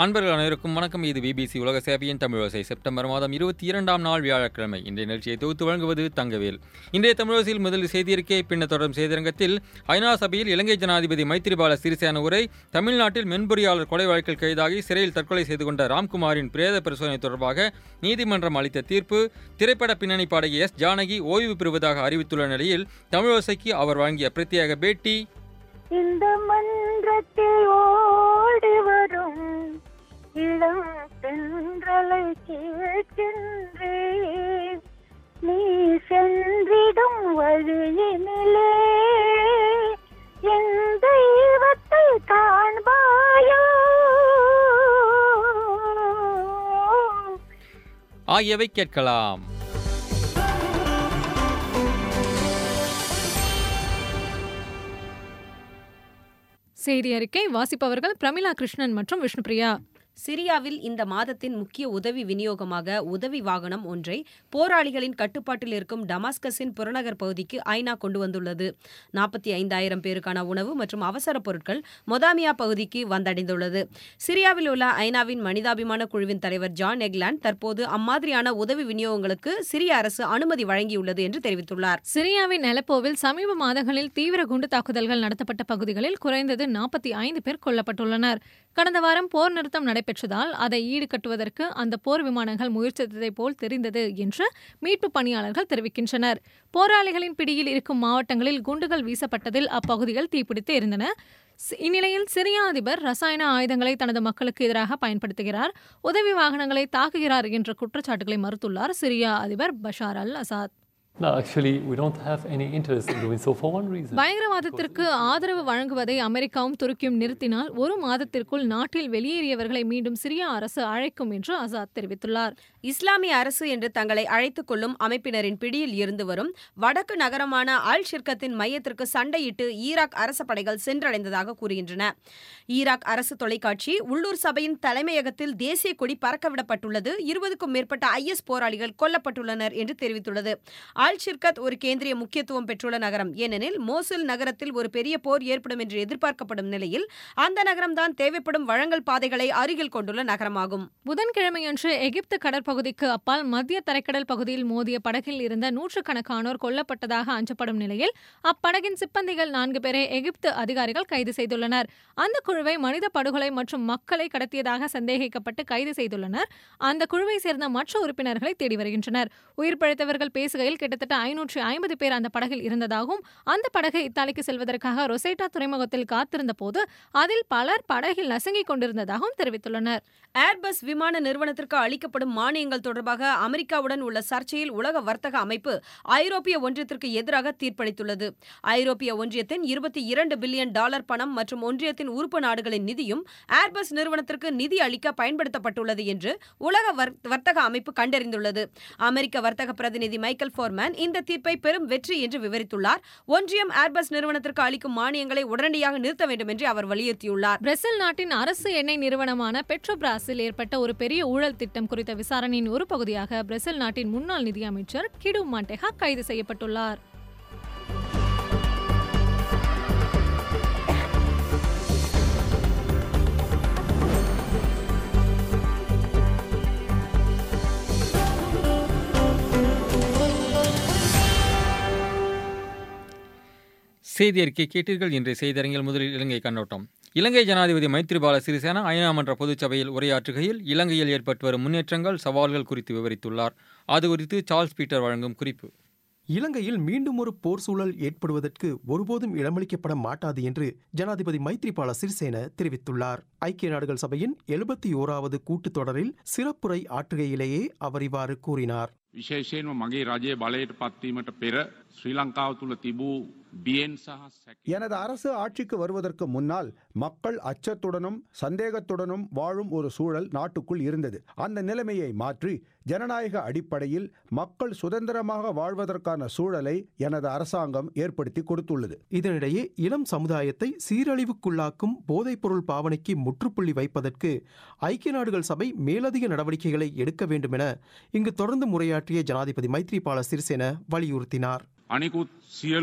அன்பர்கள் அனைவருக்கும் வணக்கம் இது பிபிசி உலக சேவையின் தமிழோசை செப்டம்பர் மாதம் இருபத்தி இரண்டாம் நாள் வியாழக்கிழமை இன்றைய நிகழ்ச்சியை தொகுத்து வழங்குவது தங்கவேல் இன்றைய தமிழோசையில் முதலில் செய்தியிருக்கை பின்னர் தொடரும் செய்திரங்கத்தில் ஐநா சபையில் இலங்கை ஜனாதிபதி மைத்திரிபால சிறிசேன உரை தமிழ்நாட்டில் மென்பொறியாளர் கொலை வழக்கில் கைதாகி சிறையில் தற்கொலை செய்து கொண்ட ராம்குமாரின் பிரேத பரிசோதனை தொடர்பாக நீதிமன்றம் அளித்த தீர்ப்பு திரைப்பட பின்னணி பாடகி எஸ் ஜானகி ஓய்வு பெறுவதாக அறிவித்துள்ள நிலையில் தமிழோசைக்கு அவர் வழங்கிய பிரத்யேக பேட்டி இந்த மன்றத்தில் ஓடி வரும் இளம் தென்றலை கேட்கின்றேன் நீ சென்றிடும் வழியினிலே என் தெய்வத்தை காண்பாயோ ஆகியவை கேட்கலாம் செய்தி அறிக்கை வாசிப்பவர்கள் பிரமிளா கிருஷ்ணன் மற்றும் விஷ்ணுபிரியா சிரியாவில் இந்த மாதத்தின் முக்கிய உதவி விநியோகமாக உதவி வாகனம் ஒன்றை போராளிகளின் கட்டுப்பாட்டில் இருக்கும் டமாஸ்கஸின் புறநகர் பகுதிக்கு ஐநா கொண்டு வந்துள்ளது நாற்பத்தி ஐந்தாயிரம் பேருக்கான உணவு மற்றும் அவசர பொருட்கள் மொதாமியா பகுதிக்கு வந்தடைந்துள்ளது சிரியாவில் உள்ள ஐநாவின் மனிதாபிமான குழுவின் தலைவர் ஜான் எக்லாண்ட் தற்போது அம்மாதிரியான உதவி விநியோகங்களுக்கு சிரிய அரசு அனுமதி வழங்கியுள்ளது என்று தெரிவித்துள்ளார் சிரியாவின் அலப்போவில் சமீப மாதங்களில் தீவிர குண்டு தாக்குதல்கள் நடத்தப்பட்ட பகுதிகளில் குறைந்தது நாற்பத்தி ஐந்து பேர் கொல்லப்பட்டுள்ளனர் கடந்த வாரம் போர் நிறுத்தம் நடைபெற்றதால் அதை ஈடுகட்டுவதற்கு அந்த போர் விமானங்கள் முயற்சித்ததைப் போல் தெரிந்தது என்று மீட்பு பணியாளர்கள் தெரிவிக்கின்றனர் போராளிகளின் பிடியில் இருக்கும் மாவட்டங்களில் குண்டுகள் வீசப்பட்டதில் அப்பகுதிகள் தீப்பிடித்து இருந்தன சி- இந்நிலையில் சிரியா அதிபர் ரசாயன ஆயுதங்களை தனது மக்களுக்கு எதிராக பயன்படுத்துகிறார் உதவி வாகனங்களை தாக்குகிறார் என்ற குற்றச்சாட்டுகளை மறுத்துள்ளார் சிரியா அதிபர் Bashar al Assad No, actually, we don't have any interest in doing so for one reason. பயங்கரவாதத்திற்கு ஆதரவு வழங்குவதை அமெரிக்காவும் துருக்கியும் நிறுத்தினால் ஒரு மாதத்திற்குள் நாட்டில் வெளியேறியவர்களை மீண்டும் சிரியா அரசு அழைக்கும் என்று அசாத் தெரிவித்துள்ளார் இஸ்லாமிய அரசு என்று தங்களை அழைத்துக் கொள்ளும் அமைப்பினரின் பிடியில் இருந்து வரும் வடக்கு நகரமான அல் ஷிர்கத்தின் மையத்திற்கு சண்டையிட்டு ஈராக் அரச படைகள் சென்றடைந்ததாக கூறுகின்றன ஈராக் அரசு தொலைக்காட்சி உள்ளூர் சபையின் தலைமையகத்தில் தேசிய கொடி பறக்கவிடப்பட்டுள்ளது இருபதுக்கும் மேற்பட்ட ஐஎஸ் போராளிகள் கொல்லப்பட்டுள்ளனர் என்று தெரிவித்துள்ளது அல் ஷிர்கத் ஒரு கேந்திரிய முக்கியத்துவம் பெற்றுள்ள நகரம் ஏனெனில் மோசுல் நகரத்தில் ஒரு பெரிய போர் ஏற்படும் என்று எதிர்பார்க்கப்படும் நிலையில் அந்த நகரம்தான் தேவைப்படும் வழங்கல் பாதைகளை அருகில் கொண்டுள்ள நகரமாகும் புதன்கிழமையன்று எகிப்து கடற்பகுதிக்கு அப்பால் மத்திய தரைக்கடல் பகுதியில் மோதிய படகில் இருந்த நூற்றுக்கணக்கானோர் கொல்லப்பட்டதாக அஞ்சப்படும் நிலையில் அப்படகின் சிப்பந்திகள் நான்கு பேரை எகிப்து அதிகாரிகள் கைது செய்துள்ளனர் அந்த குழுவை மனித படுகொலை மற்றும் மக்களை கடத்தியதாக சந்தேகிக்கப்பட்டு கைது செய்துள்ளனர் அந்த குழுவை சேர்ந்த மற்ற உறுப்பினர்களை தேடி வருகின்றனர் உயிர் பிழைத்தவர்கள் பேசுகையில் கிட்டத்தட்ட ஐநூற்று ஐம்பது பேர் அந்த படகில் இருந்ததாகவும் அந்த படகு இத்தாலிக்கு செல்வதற்காக ரொசேட்டா துறைமுகத்தில் காத்திருந்த போது அதில் பலர் படகில் நசுங்கிக் கொண்டிருந்ததாகவும் தெரிவித்துள்ளனர் ஏர்பஸ் விமான நிறுவனத்திற்கு அளிக்கப்படும் மானியங்கள் தொடர்பாக அமெரிக்காவுடன் உள்ள சர்ச்சையில் உலக வர்த்தக அமைப்பு ஐரோப்பிய ஒன்றியத்திற்கு எதிராக தீர்ப்பளித்துள்ளது ஐரோப்பிய ஒன்றியத்தின் இருபத்தி இரண்டு பில்லியன் டாலர் பணம் மற்றும் ஒன்றியத்தின் உறுப்பு நாடுகளின் நிதியும் ஏர்பஸ் நிறுவனத்திற்கு நிதி அளிக்க பயன்படுத்தப்பட்டுள்ளது என்று உலக வர்- வர்த்தக அமைப்பு கண்டறிந்துள்ளது அமெரிக்க வர்த்தக பிரதிநிதி மைக்கேல் ஃபோர்மேன் இந்த தீர்ப்பை பெரும் வெற்றி என்று விவரித்துள்ளார் ஒன்றியம் ஏர்பஸ் நிறுவனத்திற்கு அளிக்கும் மானியங்களை உடனடியாக நிறுத்த வேண்டும் என்று அவர் வலியுறுத்தியுள்ளார் பிரேசில் நாட்டின் அரசு எண்ணெய் நிறுவனமான பெட்ரோபிராஸில் ஏற்பட்ட ஒரு பெரிய ஊழல் திட்டம் குறித்த விசாரணையின் ஒரு பகுதியாக பிரேசில் நாட்டின் முன்னாள் நிதியமைச்சர் கிடு மாண்டெகா கைது செய்யப்பட்டுள்ளார் செய்தி அறிக்கை கேட்டீர்கள் இன்றைய செய்தியரங்கில் முதலில் இலங்கை கண்ணோட்டம் இலங்கை ஜனாதிபதி மைத்ரிபால சிறிசேனா ஐநா மன்ற பொதுச்சபையில் உரையாற்றுகையில் இலங்கையில் ஏற்பட்டு வரும் முன்னேற்றங்கள் சவால்கள் குறித்து விவரித்துள்ளார் அது குறித்து சார்ல்ஸ் பீட்டர் வழங்கும் குறிப்பு இலங்கையில் மீண்டும் ஒரு போர் சூழல் ஏற்படுவதற்கு ஒருபோதும் இடமளிக்கப்பட மாட்டாது என்று ஜனாதிபதி மைத்ரிபால சிறிசேன தெரிவித்துள்ளார் ஐக்கிய நாடுகள் சபையின் எழுபத்தி ஓராவது கூட்டுத்தொடரில் சிறப்புரை ஆற்றுகையிலேயே அவர் இவ்வாறு கூறினார் විශේෂයෙන්ම මගේ රජය බලයට පත්වීමට පෙර ශ්‍රී ලංකාව තුළ තිබූ බියෙන් සහ සැක. எனது அரசு ஆட்சிக்கு வருவதற்கு முன்னால் மக்கள் அச்சத்துடனும் சந்தேகத்துடனும் வாழும் ஒரு சூழல் நாட்டுக்குள் இருந்தது அந்த நிலைமையை மாற்றி ஜனநாயக அடிப்படையில் மக்கள் சுதந்திரமாக வாழ்வதற்கான சூழலை எனது அரசாங்கம் ஏற்படுத்தி கொடுத்துள்ளது இதனிடையே இளம் சமுதாயத்தை சீரழிவுக்குள்ளாக்கும் போதைப்பொருள் பாவனைக்கு முற்றுப்புள்ளி வைப்பதற்கு ஐக்கிய நாடுகள் சபை மேலதிக நடவடிக்கைகளை எடுக்க வேண்டும் என இங்கு தொடர்ந்து முறையாற்றிய ஜனாதிபதி மைத்ரிபால சிறிசேன வலியுறுத்தினார் අනිකුත් සියලු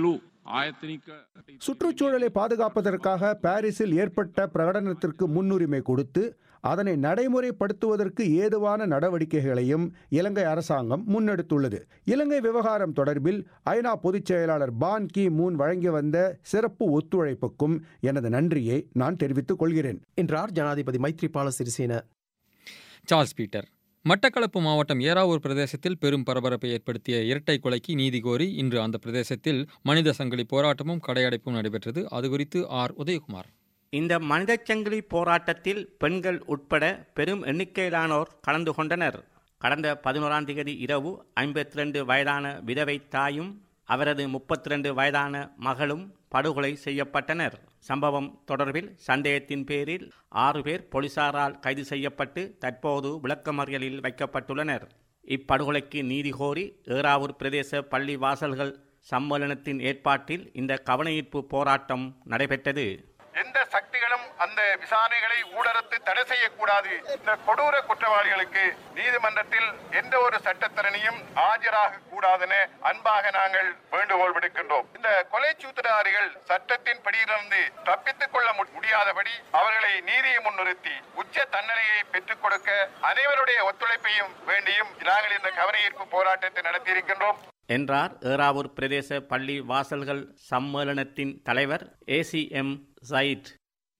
ආයතනික சுற்றுச்சூழலை பாதுகாப்பதற்காக பாரிஸில் ஏற்பட்ட பிரகடனத்திற்கு முன்னுரிமை கொடுத்து அதனை நடைமுறைப்படுத்துவதற்கு ஏதுவான நடவடிக்கைகளையும் இலங்கை அரசாங்கம் முன்னெடுத்துள்ளது இலங்கை விவகாரம் தொடர்பில் ஐநா பொதுச் செயலாளர் பான் கி மூன் வழங்கி வந்த சிறப்பு ஒத்துழைப்புக்கும் எனது நன்றியை நான் தெரிவித்துக் கொள்கிறேன் என்றார் ஜனாதிபதி மைத்ரிபால சிறிசேன சார்ல்ஸ் பீட்டர் மட்டக்களப்பு மாவட்டம் ஏறாவூர் பிரதேசத்தில் பெரும் பரபரப்பை ஏற்படுத்திய இரட்டை கொலைக்கு நீதி கோரி இன்று அந்த பிரதேசத்தில் மனித சங்கிலி போராட்டமும் கடையடைப்பும் நடைபெற்றது அது குறித்து ஆர் உதயகுமார் இந்த மனிதச்சங்கிலி போராட்டத்தில் பெண்கள் உட்பட பெரும் எண்ணிக்கையிலானோர் கலந்து கொண்டனர் கடந்த பதினோராம் தேதி இரவு ஐம்பத்தி ரெண்டு வயதான விதவை தாயும் அவரது முப்பத்தி ரெண்டு வயதான மகளும் படுகொலை செய்யப்பட்டனர் சம்பவம் தொடர்பில் சந்தேகத்தின் பேரில் ஆறு பேர் போலீசாரால் கைது செய்யப்பட்டு தற்போது விளக்கமறியலில் வைக்கப்பட்டுள்ளனர் இப்படுகொலைக்கு நீதி கோரி ஏறாவூர் பிரதேச பள்ளி வாசல்கள் சம்மேளனத்தின் ஏற்பாட்டில் இந்த கவனஈர்ப்பு போராட்டம் நடைபெற்றது எந்த சக்திகளும் அந்த விசாரணைகளை ஊடறுத்து தடை செய்யக்கூடாது இந்த கொடூர குற்றவாளிகளுக்கு நீதிமன்றத்தில் எந்த ஒரு சட்டத்தரணியும் ஆஜராக கூடாதென அன்பாக நாங்கள் வேண்டுகோள் விடுக்கின்றோம் இந்த கொலை சூத்திரதாரிகள் சட்டத்தின் படியிலிருந்து தப்பித்துக் கொள்ள மு- முடியாதபடி அவர்களை நீதியை முன்னிறுத்தி உச்ச தண்டனையை பெற்றுக் கொடுக்க அனைவருடைய ஒத்துழைப்பையும் வேண்டியும் நாங்கள் இந்த கவனஈர்ப்பு போராட்டத்தை நடத்தியிருக்கின்றோம் என்றார் ஏறாவூர் பிரதேச பள்ளி வாசல்கள் சம்மேளனத்தின் தலைவர் ஏசிஎம் சயிட்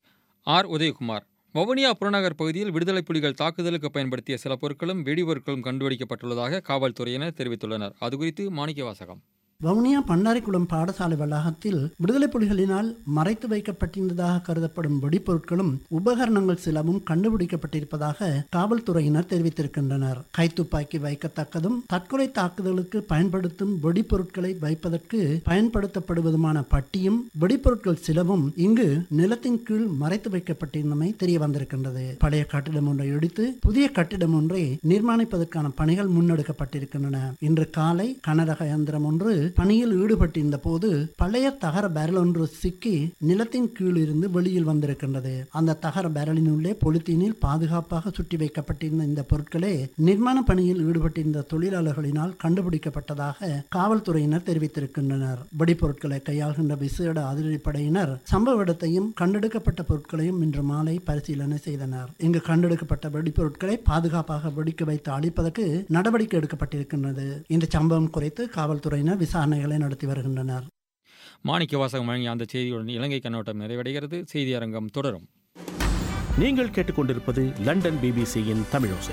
ஆர் உதயகுமார் வவுனியா புறநகர் பகுதியில் விடுதலை புலிகள் தாக்குதலுக்கு பயன்படுத்திய சில பொருட்களும் வெடிபொருட்களும் கண்டுபிடிக்கப்பட்டுள்ளதாக காவல்துறையினர் தெரிவித்துள்ளனர் அது குறித்து மாணிக்க வாசகம் வவுனியா பண்டாரிக்குளம் பாடசாலை வளாகத்தில் விடுதலை புலிகளினால் மறைத்து வைக்கப்பட்டிருந்ததாக கருதப்படும் வெடிப்பொருட்களும் உபகரணங்கள் சிலவும் கண்டுபிடிக்கப்பட்டிருப்பதாக காவல்துறையினர் தெரிவித்திருக்கின்றனர் கைத்துப்பாக்கி வைக்கத்தக்கதும் தற்கொலை தாக்குதலுக்கு பயன்படுத்தும் வெடிப்பொருட்களை வைப்பதற்கு பயன்படுத்தப்படுவதுமான பட்டியும் வெடிப்பொருட்கள் சிலவும் இங்கு நிலத்தின் கீழ் மறைத்து வைக்கப்பட்டிருந்தமை தெரிய வந்திருக்கின்றது பழைய கட்டிடம் ஒன்றை இடித்து புதிய கட்டிடம் ஒன்றை நிர்மாணிப்பதற்கான பணிகள் முன்னெடுக்கப்பட்டிருக்கின்றன இன்று காலை கனரக இயந்திரம் ஒன்று பணியில் ஈடுபட்டிருந்த போது பழைய தகர பேரல் ஒன்று சிக்கி நிலத்தின் கீழ் இருந்து வெளியில் வந்திருக்கின்றது அந்த தகர பேரலின் உள்ளே பொலித்தீனில் பாதுகாப்பாக சுற்றி வைக்கப்பட்டிருந்த இந்த பொருட்களே நிர்மாண பணியில் ஈடுபட்டிருந்த தொழிலாளர்களினால் கண்டுபிடிக்கப்பட்டதாக காவல்துறையினர் தெரிவித்திருக்கின்றனர் வெடிப்பொருட்களை கையாள்கின்ற விசேட அதிரடிப்படையினர் சம்பவ இடத்தையும் கண்டெடுக்கப்பட்ட பொருட்களையும் இன்று மாலை பரிசீலனை செய்தனர் இங்கு கண்டெடுக்கப்பட்ட வெடிப்பொருட்களை பாதுகாப்பாக வெடிக்க வைத்து அழிப்பதற்கு நடவடிக்கை எடுக்கப்பட்டிருக்கின்றது இந்த சம்பவம் குறித்து காவல்துறையினர் விசாரணைகளை நடத்தி வருகின்றனர் மாணிக்க வாசகம் வழங்கிய அந்த செய்தியுடன் இலங்கை கண்ணோட்டம் நிறைவடைகிறது செய்தி அரங்கம் தொடரும் நீங்கள் கேட்டுக்கொண்டிருப்பது லண்டன் பிபிசியின் தமிழோசை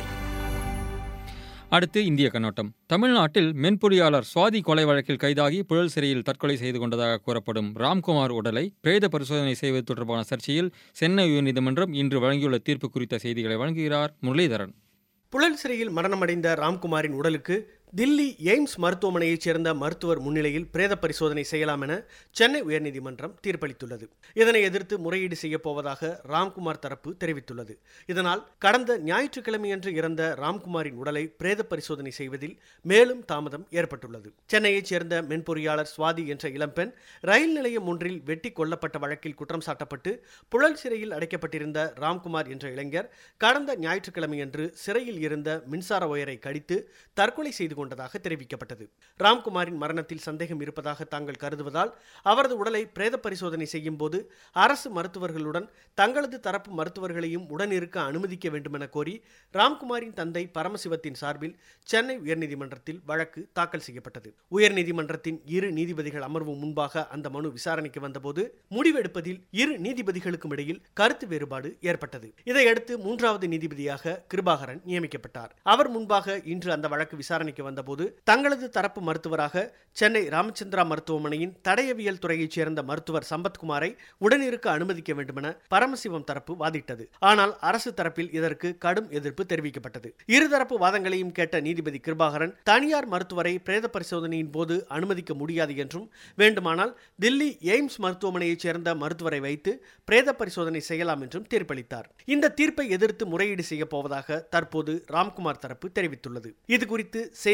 அடுத்து இந்திய கண்ணோட்டம் தமிழ்நாட்டில் மென்பொறியாளர் சுவாதி கொலை வழக்கில் கைதாகி புழல் சிறையில் தற்கொலை செய்து கொண்டதாக கூறப்படும் ராம்குமார் உடலை பிரேத பரிசோதனை செய்வது தொடர்பான சர்ச்சையில் சென்னை உயர்நீதிமன்றம் இன்று வழங்கியுள்ள தீர்ப்பு குறித்த செய்திகளை வழங்குகிறார் முரளிதரன் புழல் சிறையில் மரணமடைந்த ராம்குமாரின் உடலுக்கு தில்லி எய்ம்ஸ் மருத்துவமனையைச் சேர்ந்த மருத்துவர் முன்னிலையில் பிரேத பரிசோதனை செய்யலாம் என சென்னை உயர்நீதிமன்றம் தீர்ப்பளித்துள்ளது இதனை எதிர்த்து முறையீடு செய்யப் போவதாக ராம்குமார் தரப்பு தெரிவித்துள்ளது இதனால் கடந்த ஞாயிற்றுக்கிழமையன்று இறந்த ராம்குமாரின் உடலை பிரேத பரிசோதனை செய்வதில் மேலும் தாமதம் ஏற்பட்டுள்ளது சென்னையைச் சேர்ந்த மென்பொறியாளர் சுவாதி என்ற இளம்பெண் ரயில் நிலையம் ஒன்றில் வெட்டி கொல்லப்பட்ட வழக்கில் குற்றம் சாட்டப்பட்டு புழல் சிறையில் அடைக்கப்பட்டிருந்த ராம்குமார் என்ற இளைஞர் கடந்த ஞாயிற்றுக்கிழமையன்று சிறையில் இருந்த மின்சார ஒயரை கடித்து தற்கொலை செய்து கொண்டதாக தெரிவிக்கப்பட்டது ராம்குமாரின் மரணத்தில் சந்தேகம் இருப்பதாக தாங்கள் கருதுவதால் அவரது உடலை பிரேத பரிசோதனை செய்யும் போது அரசு மருத்துவர்களுடன் தங்களது தரப்பு மருத்துவர்களையும் உடன் இருக்க அனுமதிக்க வேண்டுமென கோரி ராம்குமாரின் தந்தை பரமசிவத்தின் சார்பில் சென்னை உயர்நீதிமன்றத்தில் வழக்கு தாக்கல் செய்யப்பட்டது உயர்நீதிமன்றத்தின் இரு நீதிபதிகள் அமர்வு முன்பாக அந்த மனு விசாரணைக்கு வந்தபோது முடிவெடுப்பதில் இரு நீதிபதிகளுக்கும் இடையில் கருத்து வேறுபாடு ஏற்பட்டது இதையடுத்து மூன்றாவது நீதிபதியாக கிருபாகரன் நியமிக்கப்பட்டார் அவர் முன்பாக இன்று அந்த வழக்கு விசாரணைக்கு வந்தபோது தங்களது தரப்பு மருத்துவராக சென்னை ராமச்சந்திரா மருத்துவமனையின் தடயவியல் துறையைச் சேர்ந்த மருத்துவர் சம்பத்குமாரை உடனிருக்க அனுமதிக்க வேண்டுமென பரமசிவம் தரப்பு வாதிட்டது ஆனால் அரசு தரப்பில் இதற்கு கடும் எதிர்ப்பு தெரிவிக்கப்பட்டது இருதரப்பு வாதங்களையும் கேட்ட நீதிபதி கிருபாகரன் தனியார் மருத்துவரை பிரேத பரிசோதனையின் போது அனுமதிக்க முடியாது என்றும் வேண்டுமானால் தில்லி எய்ம்ஸ் மருத்துவமனையைச் சேர்ந்த மருத்துவரை வைத்து பிரேத பரிசோதனை செய்யலாம் என்றும் தீர்ப்பளித்தார் இந்த தீர்ப்பை எதிர்த்து முறையீடு செய்யப் போவதாக தற்போது ராம்குமார் தரப்பு தெரிவித்துள்ளது இது குறித்து செய்தி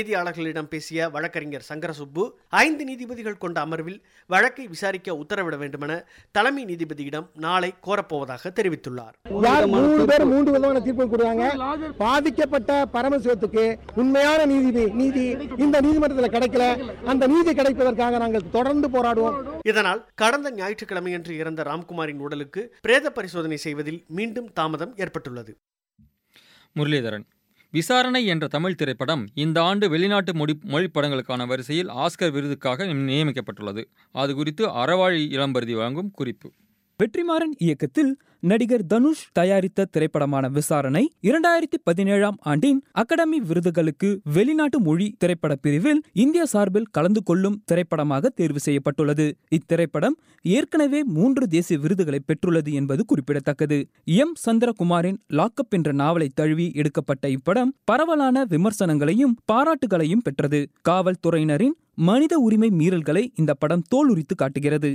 செய்தியாளர்களிடம் பேசிய வழக்கறிஞர் சங்கரசுப்பு ஐந்து நீதிபதிகள் கொண்ட அமர்வில் வழக்கை விசாரிக்க உத்தரவிட வேண்டுமென தலைமை நீதிபதியிடம் நாளை கோரப்போவதாக தெரிவித்துள்ளார் யார் மூணு பேர் மூன்று விதமான தீர்ப்பு கொடுக்குறாங்க பாதிக்கப்பட்ட பரமசிவத்துக்கு உண்மையான நீதி நீதி இந்த நீதிமன்றத்தில் கிடைக்கல அந்த நீதி கிடைப்பதற்காக நாங்கள் தொடர்ந்து போராடுவோம் இதனால் கடந்த ஞாயிற்றுக்கிழமையன்று இறந்த ராம்குமாரின் உடலுக்கு பிரேத பரிசோதனை செய்வதில் மீண்டும் தாமதம் ஏற்பட்டுள்ளது முரளிதரன் விசாரணை என்ற தமிழ் திரைப்படம் இந்த ஆண்டு வெளிநாட்டு மொழி மொழிப்படங்களுக்கான வரிசையில் ஆஸ்கர் விருதுக்காக நியமிக்கப்பட்டுள்ளது அது குறித்து அறவாழி இளம்பருதி வழங்கும் குறிப்பு வெற்றிமாறன் இயக்கத்தில் நடிகர் தனுஷ் தயாரித்த திரைப்படமான விசாரணை இரண்டாயிரத்தி பதினேழாம் ஆண்டின் அகாடமி விருதுகளுக்கு வெளிநாட்டு மொழி திரைப்பட பிரிவில் இந்திய சார்பில் கலந்து கொள்ளும் திரைப்படமாக தேர்வு செய்யப்பட்டுள்ளது இத்திரைப்படம் ஏற்கனவே மூன்று தேசிய விருதுகளை பெற்றுள்ளது என்பது குறிப்பிடத்தக்கது எம் சந்திரகுமாரின் லாக்கப் என்ற நாவலை தழுவி எடுக்கப்பட்ட இப்படம் பரவலான விமர்சனங்களையும் பாராட்டுகளையும் பெற்றது காவல்துறையினரின் மனித உரிமை மீறல்களை இந்த படம் தோலுரித்து காட்டுகிறது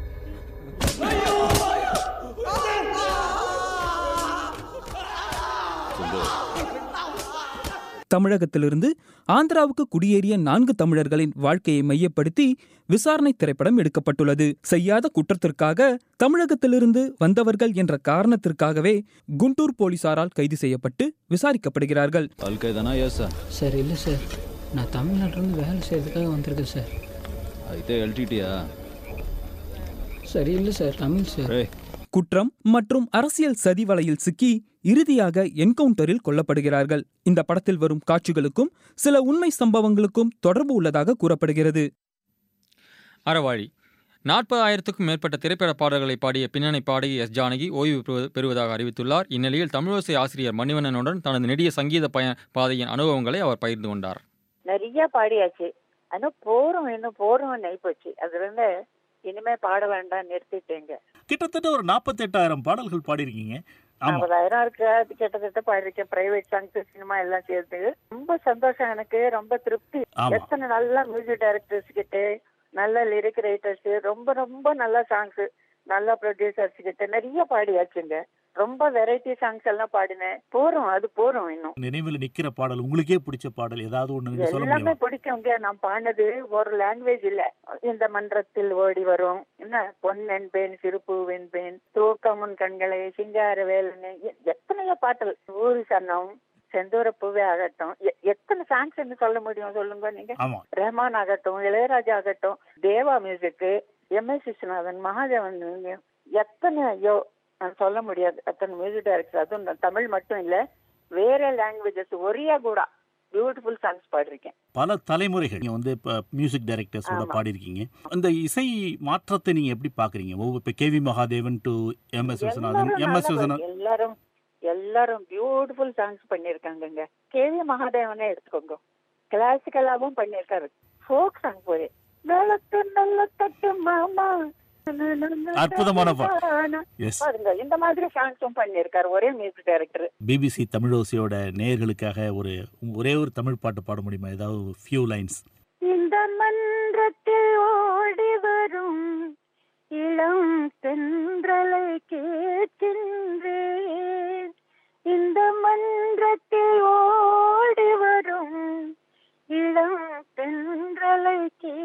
தமிழகத்திலிருந்து ஆந்திராவுக்கு குடியேறிய நான்கு தமிழர்களின் வாழ்க்கையை மையப்படுத்தி விசாரணை திரைப்படம் எடுக்கப்பட்டுள்ளது செய்யாத குற்றத்திற்காக தமிழகத்திலிருந்து வந்தவர்கள் என்ற காரணத்திற்காகவே குண்டூர் போலீசாரால் கைது செய்யப்பட்டு விசாரிக்கப்படுகிறார்கள் అల్కైదానా ఎస్ సార్ இல்லை சார் நான் தமிழ்நாட்டிலேருந்து வேலை செய்யறதுக்காக வந்திருக்கேன் சார் అయితే ఎల్టీటీయా சரி இல்லை சார் தமிழ் சார் குற்றம் மற்றும் அரசியல் சதி வலையில் சிக்கி இறுதியாக என்கவுண்டரில் கொல்லப்படுகிறார்கள் இந்த படத்தில் வரும் காட்சிகளுக்கும் சில உண்மை சம்பவங்களுக்கும் தொடர்பு உள்ளதாக கூறப்படுகிறது அறவாழி நாற்பதாயிரத்துக்கும் மேற்பட்ட திரைப்பட பாடல்களை பாடிய பின்னணி பாடகி எஸ் ஜானகி ஓய்வு பெறுவ- பெறுவதாக அறிவித்துள்ளார் இந்நிலையில் தமிழோசை ஆசிரியர் மணிவண்ணனுடன் தனது நெடிய சங்கீத பய பாதையின் அனுபவங்களை அவர் பகிர்ந்து கொண்டார் நிறைய பாடியாச்சு ஆனா போறோம் இன்னும் போறோம் போச்சு அதுல இருந்து இனிமே பாட வேண்டாம் நிறுத்திட்டேங்க கிட்டத்தட்ட ஒரு நாற்பத்தெட்டாயிரம் பாடல்கள் பாடியிருக்கீங்க ஆமா நாற்பதாயிரம் இருக்கு அது கிட்டத்தட்ட பாடிருக்கேன் பிரைவேட் சாங்ஸ் சினிமா எல்லாம் சேர்த்து ரொம்ப சந்தோஷம் எனக்கு ரொம்ப திருப்தி ஆமா. எத்தனை நல்ல மியூசிக் டைரக்டர்ஸ் கிட்ட நல்ல லிரிக் ரைட்டர்ஸ் ரொம்ப ரொம்ப நல்ல சாங்ஸ் நல்ல ப்ரொடியூசர்ஸ் கிட்ட நிறைய பாடியாச்சுங்க ரொம்ப வெரைட்டி சாங்ஸ் எல்லாம் பாடினேன் போறோம் அது போறோம் இன்னும் நினைவில் நிக்கிற பாடல் உங்களுக்கே பிடிச்ச பாடல் ஏதாவது ஒண்ணு நீங்க சொல்ல எல்லாமே முடியுமா பிடிக்குங்க நான் பாடினது ஒரு லாங்குவேஜ் இல்ல இந்த மன்றத்தில் ஓடி வரும் என்ன பொன் என்பேன் சிறுப்பு வென்பேன் தூக்கமுன் கண்களை சிங்கார வேலனை எ- எத்தனையோ பாட்டல் ஊரு சன்னம் செந்தூர பூவே ஆகட்டும் எ- எத்தனை சாங்ஸ் சொல்ல முடியும் சொல்லுங்க நீங்க ஆமா ரஹ்மான் ஆகட்டும் இளையராஜா ஆகட்டும் Deva music M S Viswanathan Mahadevan எத்தனை ஐயோ நான் சொல்ல முடியாது அத்தனை மியூசிக் டைரக்டர் அதுவும் நான் தமிழ் மட்டும் இல்ல வேற லாங்குவேஜஸ் ஒரியா கூட பியூட்டிஃபுல் சாங்ஸ் பாடிருக்கேன் பல தலைமுறைகள் நீங்க வந்து இப்ப மியூசிக் டைரக்டர்ஸோட ஆமா. பாடியிருக்கீங்க அந்த இசை மாற்றத்தை நீங்க எப்படி பாக்குறீங்க ஒவ்வொரு இப்ப K V Mahadevan to M S Viswanathan எல்லாரும் எம் எஸ் நல்லா விஸ்வநாதன் பாரு- எல்லாரும் எல்லாரும் பியூட்டிஃபுல் சாங்ஸ் பண்ணிருக்காங்கங்க கேவி மகாதேவனே எடுத்துக்கோங்க கிளாசிக்கலாவும் பண்ணிருக்காரு ஃபோக் சாங் போய் நல்லத்து நல்ல தட்டு மாமா அற்புதமான பாட்டு. Yes. பாருங்க இந்த மாதிரி சாங்ஸும் பண்ணிருக்காரு ஒரே மியூசிக் டைரக்டர் பிபிசி தமிழோசையோட நேயர்களுக்காக ஒரு ஒரே ஒரு தமிழ் பாட்டு பாட முடியுமா ஏதாவது ஃபியூ லைன்ஸ் இந்த மன்றத்தில் ஓடி வரும் இளம் தென்றலை கேட்கின்றேன் இந்த மன்றத்தில் ஓடி வரும் இளம் தென்றலை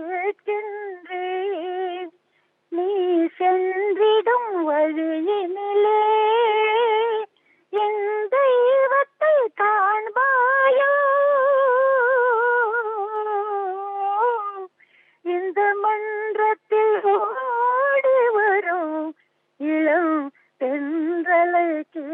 கேட்கின்றேன் நீ சென்றிடும் வழியினிலே என் தெய்வத்தை காண்பாயோ இந்த மன்றத்தில் ஓடி வரும் இளம் தென்றலை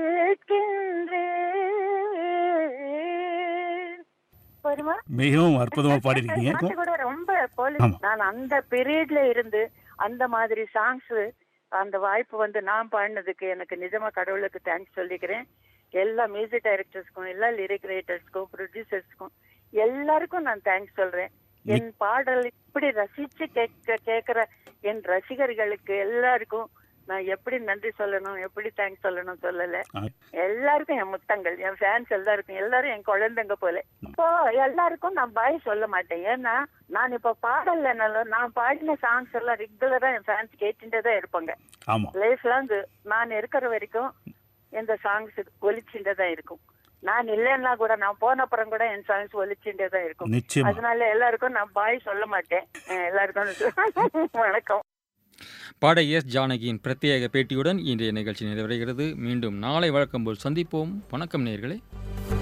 கேட்கின்றேன் வருமா மிகவும் அற்புதமா பாடியிருக்கீங்க பாட்டு கூட ரொம்ப போலீஸ் ஆமா. நான் அந்த பீரியட்ல இருந்து அந்த மாதிரி சாங்ஸ் அந்த வாய்ப்பு வந்து நான் பாடினதுக்கு எனக்கு நிஜமா கடவுளுக்கு தேங்க்ஸ் சொல்லிக்கிறேன் எல்லா மியூசிக் டைரக்டர்ஸ்க்கும் எல்லா லிரிக் ரைட்டர்ஸ்க்கும் ப்ரொடியூசர்ஸ்க்கும் எல்லாருக்கும் நான் தேங்க்ஸ் சொல்றேன் என் பாடல் இப்படி ரசிச்சு கேட்க கேட்கிற என் ரசிகர்களுக்கு எல்லாருக்கும் நான் எப்படி நன்றி சொல்லணும் எப்படி தேங்க்ஸ் சொல்லணும் சொல்லல எல்லாருக்கும் என் முத்தங்கள் என் ஃபேன்ஸ் எல்லாருக்கும் எல்லாரும் என் குழந்தைங்க போல இப்போ எல்லாருக்கும் நான் பாய் சொல்ல மாட்டேன் ஏன்னா நான் இப்ப பாடலனாலும் நான் பாடின சாங்ஸ் எல்லாம் ரெகுலரா என் ஃபேன்ஸ் கேட்டுட்டே தான் இருப்பாங்க ஆமா லைஃப் லாங் நான் இருக்கிற வரைக்கும் இந்த சாங்ஸ் ஒலிச்சுட்டே தான் இருக்கும் நான் இல்லைன்னா கூட நான் போன அப்புறம் கூட என் சாங்ஸ் ஒலிச்சுட்டே தான் இருக்கும் நிச்சயமா. அதனால எல்லாருக்கும் நான் பாய் சொல்ல மாட்டேன் அஹ் எல்லாருக்கும் வணக்கம் பாடகி எஸ் ஜானகியின் பிரத்யேக பேட்டியுடன் இன்றைய நிகழ்ச்சி நிறைவடைகிறது மீண்டும் நாளை வழக்கம் போல் சந்திப்போம் வணக்கம் நேயர்களே